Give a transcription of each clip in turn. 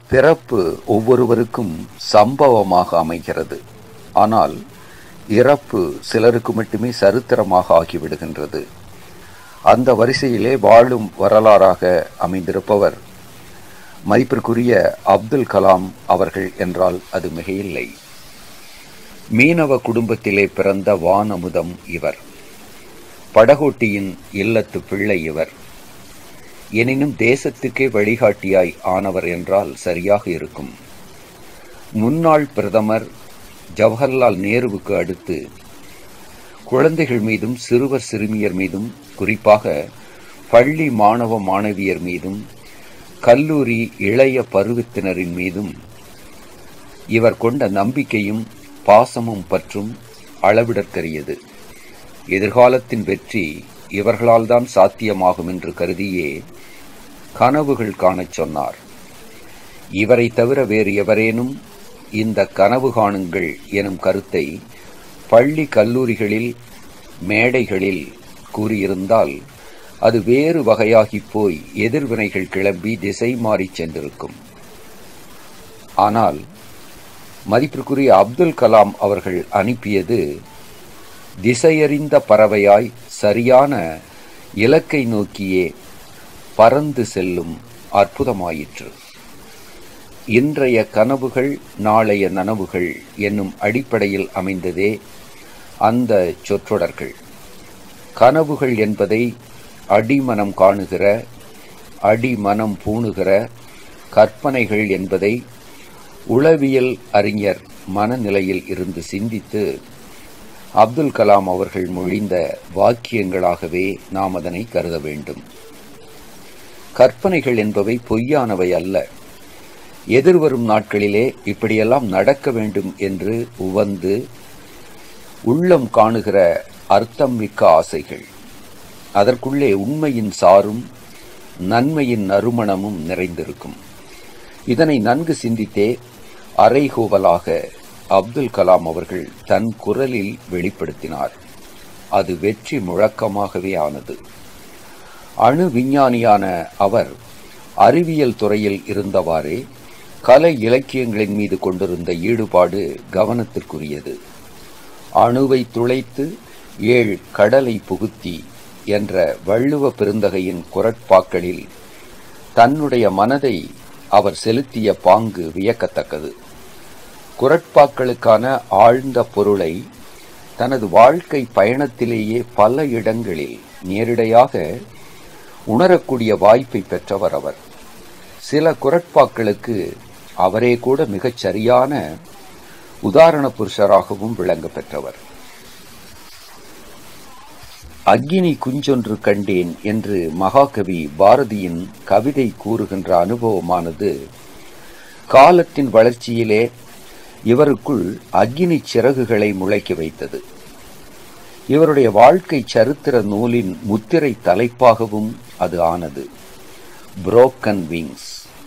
பிறப்பு ஒவ்வொருவருக்கும் சம்பவமாக அமைகிறது ஆனால் இறப்பு சிலருக்கு மட்டுமே சரித்திரமாக ஆகிவிடுகின்றது அந்த வரிசையிலே வாழும் வரலாறாக அமைந்திருப்பவர் மதிப்பிற்குரிய அப்துல் கலாம் அவர்கள் என்றால் அது மிகையில்லை மீனவ குடும்பத்திலே பிறந்த வானமுதம் இவர் படகோட்டியின் இல்லத்து பிள்ளை இவர் எனினும் தேசத்துக்கே வழிகாட்டியாய் ஆனவர் என்றால் சரியாக இருக்கும் முன்னாள் பிரதமர் ஜவஹர்லால் நேருவுக்கு அடுத்து குழந்தைகள் மீதும் சிறுவர் சிறுமியர் மீதும் குறிப்பாக பள்ளி மாணவ மாணவியர் மீதும் கல்லூரி இளைய பருவத்தினரின் மீதும் இவர் கொண்ட நம்பிக்கையும் பாசமும் பற்றும் அளவிடற்கரியது எதிர்காலத்தின் வெற்றி இவர்களால் தான் சாத்தியமாகும் என்று கருதியே கனவுகள் காணச் சொன்னார் இவரை தவிர வேறு எவரேனும் இந்த கனவு காணுங்கள் எனும் கருத்தை பள்ளி கல்லூரிகளில் மேடைகளில் கூறியிருந்தால் அது வேறு வகையாகிப் போய் எதிர்வினைகள் கிளம்பி திசை மாறிச் சென்றிருக்கும் ஆனால் மதிப்பிற்குரிய அப்துல் கலாம் அவர்கள் அனுப்பியது திசையறிந்த பறவையாய் சரியான இலக்கை நோக்கியே பறந்து செல்லும் அற்புதமாயிற்று இன்றைய கனவுகள் நாளைய நனவுகள் என்னும் அடிப்படையில் அமைந்ததே அந்த சொற்றொடர்கள் கனவுகள் என்பதை அடிமனம் காணுகிற அடிமனம் பூணுகிற கற்பனைகள் என்பதை உளவியல் அறிஞர் மனநிலையில் இருந்து சிந்தித்து அப்துல் கலாம் அவர்கள் மொழிந்த வாக்கியங்களாகவே நாம் அதனை கருத வேண்டும் கற்பனைகள் என்பவை பொய்யானவை அல்ல எதிர்வரும் நாட்களிலே இப்படியெல்லாம் நடக்க வேண்டும் என்று உவந்து உள்ளம் காணுகிற அர்த்தம் மிக்க ஆசைகள் அதற்குள்ளே உண்மையின் சாரும் நன்மையின் நறுமணமும் நிறைந்திருக்கும் இதனை நன்கு சிந்தித்தே அரைகோவலாக அப்துல் கலாம் அவர்கள் தன் குரலில் வெளிப்படுத்தினார் அது வெற்றி முழக்கமாகவே ஆனது அணு விஞ்ஞானியான அவர் அறிவியல் துறையில் இருந்தவாறே கலை இலக்கியங்களின் மீது கொண்டிருந்த ஈடுபாடு கவனத்திற்குரியது அணுவை துளைத்து ஏழ் கடலை புகுத்தி என்ற வள்ளுவ பெருந்தகையின் குரட்பாக்களில் தன்னுடைய மனதை அவர் செலுத்திய பாங்கு வியக்கத்தக்கது குரட்பாக்களுக்கான ஆழ்ந்த பொருளை தனது வாழ்க்கை பயணத்திலேயே பல இடங்களில் நேரிடையாக உணரக்கூடிய வாய்ப்பை பெற்றவர் அவர் சில குரட்பாக்களுக்கு அவரே கூட மிகச் சரியான உதாரண புருஷராகவும் விளங்க பெற்றவர் அக்கினி குஞ்சொன்று கண்டேன் என்று மகாகவி பாரதியின் கவிதை கூறுகின்ற அனுபவமானது காலத்தின் வளர்ச்சியிலே இவருக்குள் அக்கினி சிறகுகளை முளைக்க வைத்தது இவருடைய வாழ்க்கை சரித்திர நூலின் முத்திரை தலைப்பாகவும் அது ஆனது புரோக்கன் விங்ஸ்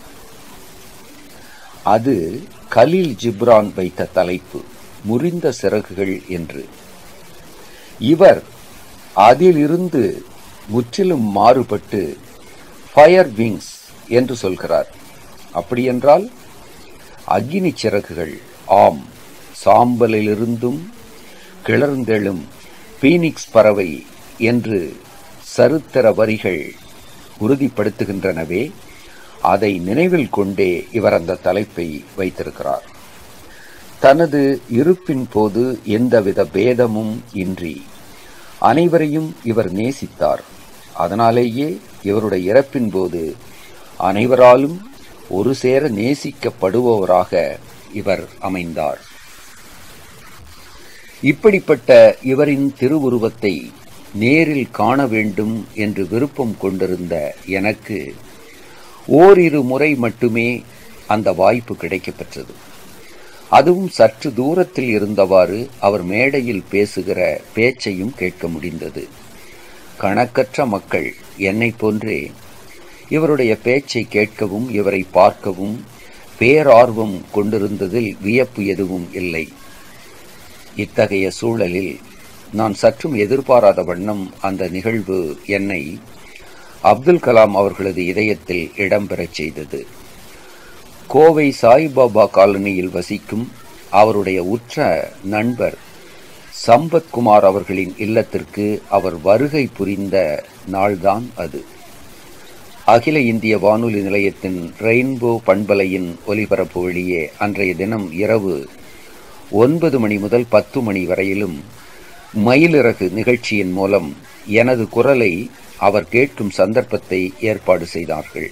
அது கலீல் ஜிப்ரான் வைத்த தலைப்பு முறிந்த சிறகுகள் என்று இவர் அதிலிருந்து முற்றிலும் மாறுபட்டு ஃபயர் விங்ஸ் என்று சொல்கிறார் அப்படியென்றால் அக்னி சிறகுகள் ஆம் சாம்பலிலிருந்தும் கிளர்ந்தெழும் பீனிக்ஸ் பறவை என்று சரித்திர வரிகள் உறுதிப்படுத்துகின்றனவே அதை நினைவில் கொண்டே இவர் அந்த தலைப்பை வைத்திருக்கிறார் தனது இருப்பின் போது எந்தவித பேதமும் இன்றி அனைவரையும் இவர் நேசித்தார் அதனாலேயே இவருடைய இறப்பின் போது அனைவராலும் ஒரு சேர நேசிக்கப்படுபவராக இவர் அமைந்தார் இப்படிப்பட்ட இவரின் திருவுருவத்தை நேரில் காண வேண்டும் என்று விருப்பம் கொண்டிருந்த எனக்கு ஓரிரு முறை மட்டுமே அந்த வாய்ப்பு கிடைக்கப்பெற்றது அதுவும் சற்று தூரத்தில் இருந்தவாறு அவர் மேடையில் பேசுகிற பேச்சையும் கேட்க முடிந்தது கணக்கற்ற மக்கள் என்னை போன்றே இவருடைய பேச்சை கேட்கவும் இவரை பார்க்கவும் பேரார்வம் கொண்டிருந்ததில் வியப்பு எதுவும் இல்லை இத்தகைய சூழலில் நான் சற்றும் எதிர்பாராத வண்ணம் அந்த நிகழ்வு என்னை அப்துல் கலாம் அவர்களது இதயத்தில் இடம்பெறச் செய்தது கோவை சாய்பாபா காலனியில் வசிக்கும் அவருடைய உற்ற நண்பர் சம்பத்குமார் அவர்களின் இல்லத்திற்கு அவர் வருகை புரிந்த நாள்தான் அது அகில இந்திய வானொலி நிலையத்தின் ரெயின்போ பண்பலையின் ஒலிபரப்பு வழியே அன்றைய தினம் இரவு ஒன்பது மணி முதல் பத்து மணி வரையிலும் மயிலிறகு நிகழ்ச்சியின் மூலம் எனது குரலை அவர் கேட்கும் சந்தர்ப்பத்தை ஏற்பாடு செய்தார்கள்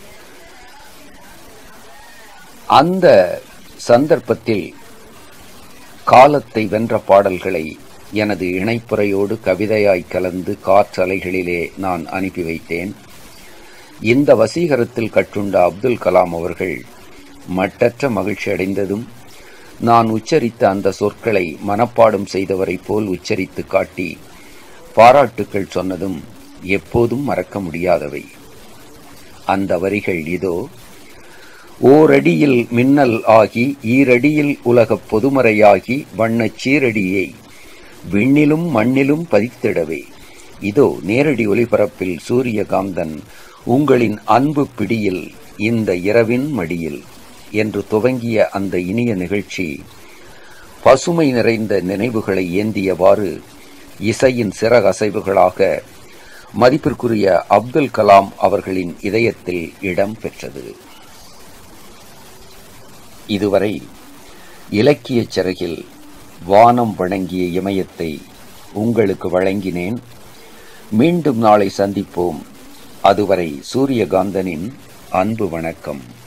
அந்த சந்தர்ப்பத்தில் காலத்தை வென்ற பாடல்களை எனது இணைப்புரையோடு கவிதையாய் கலந்து காற்றலைகளிலே நான் அனுப்பி வைத்தேன் இந்த வசீகரத்தில் கற்றுண்ட அப்துல் கலாம் அவர்கள் மட்டற்ற மகிழ்ச்சி அடைந்ததும் நான் உச்சரித்த அந்த சொற்களை மனப்பாடம் செய்தவரைப் போல் உச்சரித்து காட்டி பாராட்டுக்கள் சொன்னதும் எப்போதும் மறக்க முடியாதவை அந்த வரிகள் இதோ ஓரடியில் மின்னல் ஆகி ஈரடியில் உலகப் பொதுமறையாகி வண்ணச் சீரடியை விண்ணிலும் மண்ணிலும் பதித்திடவே இதோ நேரடி ஒலிபரப்பில் சூரியகாந்தன் உங்களின் அன்பு பிடியில் இந்த இரவின் மடியில் என்று துவங்கிய அந்த இனிய நிகழ்ச்சி பசுமை நிறைந்த நினைவுகளை ஏந்தியவாறு இசையின் சிறகசைவுகளாக மதிப்பிற்குரிய அப்துல் கலாம் அவர்களின் இதயத்தில் இடம் பெற்றது இதுவரை இலக்கியச் சிறகில் வானம் வழங்கிய இமயத்தை உங்களுக்கு வழங்கினேன் மீண்டும் நாளை சந்திப்போம் அதுவரை சூரியகாந்தனின் அன்பு வணக்கம்